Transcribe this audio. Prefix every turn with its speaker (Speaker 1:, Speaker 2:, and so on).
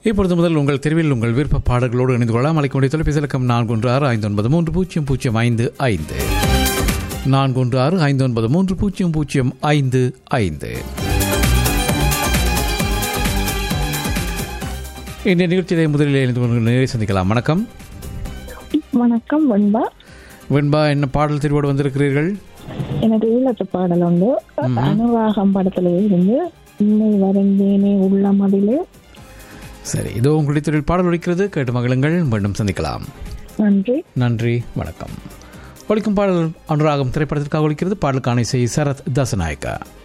Speaker 1: இப்பொழுது முதல் உங்கள் தெருவில் உங்கள் விருப்ப பாடல்களோடு இணைந்து கொள்ளலாம் அழைக்கக்கூடிய தொலைபேசி இலக்கம் நான்கு ஒன்று ஆறு ஐந்து ஒன்பது மூன்று பூஜ்ஜியம் பூஜ்ஜியம் ஐந்து ஐந்து நான்கு ஒன்று ஆறு ஐந்து ஒன்பது மூன்று பூஜ்ஜியம் பூஜ்ஜியம் ஐந்து ஐந்து இந்த நிகழ்ச்சியை முதலில் இணைந்து கொண்டு நேரே சந்திக்கலாம் வணக்கம்
Speaker 2: வணக்கம் வெண்பா
Speaker 1: வெண்பா என்ன பாடல் தெரிவோடு வந்திருக்கிறீர்கள்
Speaker 2: எனக்கு ஈழத்து பாடல் உண்டு அனுராகம் படத்துல இருந்து இன்னை வரைந்தேனே உள்ள மதிலே
Speaker 1: சரி இதோ உங்களுடைய தொழில் பாடல் ஒழிக்கிறது கேட்டு மகளுங்கள் மீண்டும் சந்திக்கலாம்
Speaker 2: நன்றி
Speaker 1: நன்றி வணக்கம் ஒழிக்கும் பாடல் அனுராகம் திரைப்படத்திற்காக ஒழிக்கிறது பாடலுக்கான இசை சரத் தசநாயக்கா